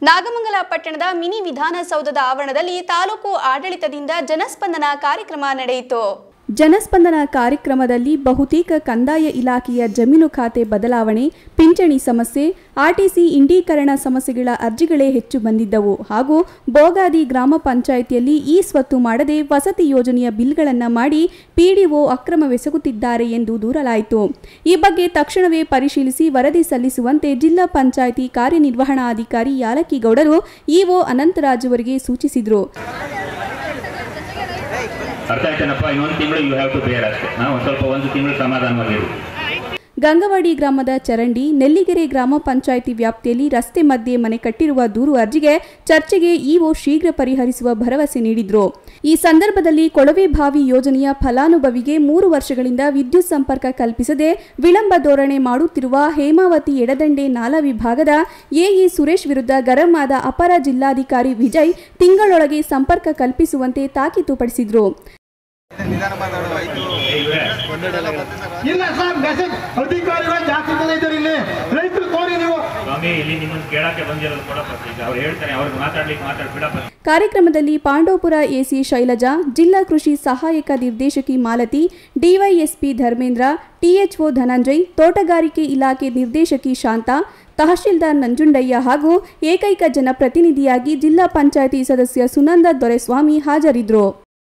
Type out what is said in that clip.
ನಾಗಮಂಗಲ ಪಟ್ಟಣದ ಮಿನಿ ವಿಧಾನಸೌಧದ ಆವರಣದಲ್ಲಿ ತಾಲೂಕು ಆಡಳಿತದಿಂದ ಜನಸ್ಪಂದನ ಕಾರ್ಯಕ್ರಮ ನಡೆಯಿತು ಜನಸ್ಪಂದನ ಕಾರ್ಯಕ್ರಮದಲ್ಲಿ ಬಹುತೇಕ ಕಂದಾಯ ಇಲಾಖೆಯ ಜಮೀನು ಖಾತೆ ಬದಲಾವಣೆ ಪಿಂಚಣಿ ಸಮಸ್ಯೆ ಆರ್ಟಿಸಿ ಇಂಡೀಕರಣ ಸಮಸ್ಯೆಗಳ ಅರ್ಜಿಗಳೇ ಹೆಚ್ಚು ಬಂದಿದ್ದವು ಹಾಗೂ ಬೋಗಾದಿ ಗ್ರಾಮ ಪಂಚಾಯಿತಿಯಲ್ಲಿ ಈ ಸ್ವತ್ತು ಮಾಡದೆ ವಸತಿ ಯೋಜನೆಯ ಬಿಲ್ಗಳನ್ನು ಮಾಡಿ ಪಿಡಿಒ ಅಕ್ರಮವೆಸಗುತ್ತಿದ್ದಾರೆ ಎಂದು ದೂರಲಾಯಿತು ಈ ಬಗ್ಗೆ ತಕ್ಷಣವೇ ಪರಿಶೀಲಿಸಿ ವರದಿ ಸಲ್ಲಿಸುವಂತೆ ಜಿಲ್ಲಾ ಪಂಚಾಯಿತಿ ಕಾರ್ಯನಿರ್ವಹಣಾಧಿಕಾರಿ ಯಾಲಕ್ಕಿಗೌಡರು ಇಒ ಅನಂತರಾಜ್ ಅವರಿಗೆ ಸೂಚಿಸಿದರು ಅರ್ಥ ಆಯ್ತೇನಪ್ಪ ಇನ್ನೊಂದು ತಿಂಗಳು ಯು ಹ್ಯಾವ್ ಟು ಬೇರ್ ಅಷ್ಟೇ ನಾವು ಒಂದು ಸ್ವಲ್ಪ ಒಂದು ತಿಂಗಳು ಸಮಾಧಾನವಾಗಿರು ಗಂಗವಾಡಿ ಗ್ರಾಮದ ಚರಂಡಿ ನೆಲ್ಲಿಗೆರೆ ಗ್ರಾಮ ಪಂಚಾಯಿತಿ ವ್ಯಾಪ್ತಿಯಲ್ಲಿ ರಸ್ತೆ ಮಧ್ಯೆ ಮನೆ ಕಟ್ಟಿರುವ ದೂರು ಅರ್ಜಿಗೆ ಚರ್ಚೆಗೆ ಇಒ ಶೀಘ್ರ ಪರಿಹರಿಸುವ ಭರವಸೆ ನೀಡಿದ್ರು ಈ ಸಂದರ್ಭದಲ್ಲಿ ಕೊಳವೆ ಬಾವಿ ಯೋಜನೆಯ ಫಲಾನುಭವಿಗೆ ಮೂರು ವರ್ಷಗಳಿಂದ ವಿದ್ಯುತ್ ಸಂಪರ್ಕ ಕಲ್ಪಿಸದೆ ವಿಳಂಬ ಧೋರಣೆ ಮಾಡುತ್ತಿರುವ ಹೇಮಾವತಿ ಎಡದಂಡೆ ನಾಲಾ ವಿಭಾಗದ ಎಇ ಸುರೇಶ್ ವಿರುದ್ಧ ಗರಂ ಆದ ಅಪರ ಜಿಲ್ಲಾಧಿಕಾರಿ ವಿಜಯ್ ತಿಂಗಳೊಳಗೆ ಸಂಪರ್ಕ ಕಲ್ಪಿಸುವಂತೆ ತಾಕೀತುಪಡಿಸಿದ್ರು ನಿಧಾನ ಮಾತಾಡು ಆಯ್ತು ಇಲ್ಲ ಸರ್ ಮೆಸೇಜ್ ಅಧಿಕಾರಿಗಳು ಜಾಸ್ತಿ ಜನ ಇದ್ದಾರೆ ಇಲ್ಲಿ ರೈತರು ಕೋರಿ ನೀವು ಸ್ವಾಮಿ ಇಲ್ಲಿ ನಿಮ್ಮನ್ನು ಕೇಳಕ್ಕೆ ಬಂದಿರೋದು ಕೊಡಪ್ಪ ಈಗ ಅವ್ರು ಹೇಳ್ತಾರೆ ಅವ್ರಿಗೆ ಮಾತಾಡ್ಲಿಕ್ಕೆ ಮಾತಾಡ್ ಬಿಡಪ್ಪ ಕಾರ್ಯಕ್ರಮದಲ್ಲಿ ಪಾಂಡವಪುರ ಎಸಿ ಶೈಲಜಾ ಜಿಲ್ಲಾ ಕೃಷಿ ಸಹಾಯಕ ನಿರ್ದೇಶಕಿ ಮಾಲತಿ ಡಿವೈಎಸ್ಪಿ ಧರ್ಮೇಂದ್ರ ಟಿಎಚ್ಒ ಧನಂಜಯ್ ತೋಟಗಾರಿಕೆ ಇಲಾಖೆ ನಿರ್ದೇಶಕಿ ಶಾಂತಾ ತಹಶೀಲ್ದಾರ್ ನಂಜುಂಡಯ್ಯ ಹಾಗೂ ಏಕೈಕ ಜನಪ್ರತಿನಿಧಿಯಾಗಿ ಜಿಲ್ಲಾ ಪಂಚಾಯಿತಿ ಸದಸ್ಯ ಸುನಂದ ದೊರೆಸ್ವಾಮಿ ಹಾಜರಿದ್ದರು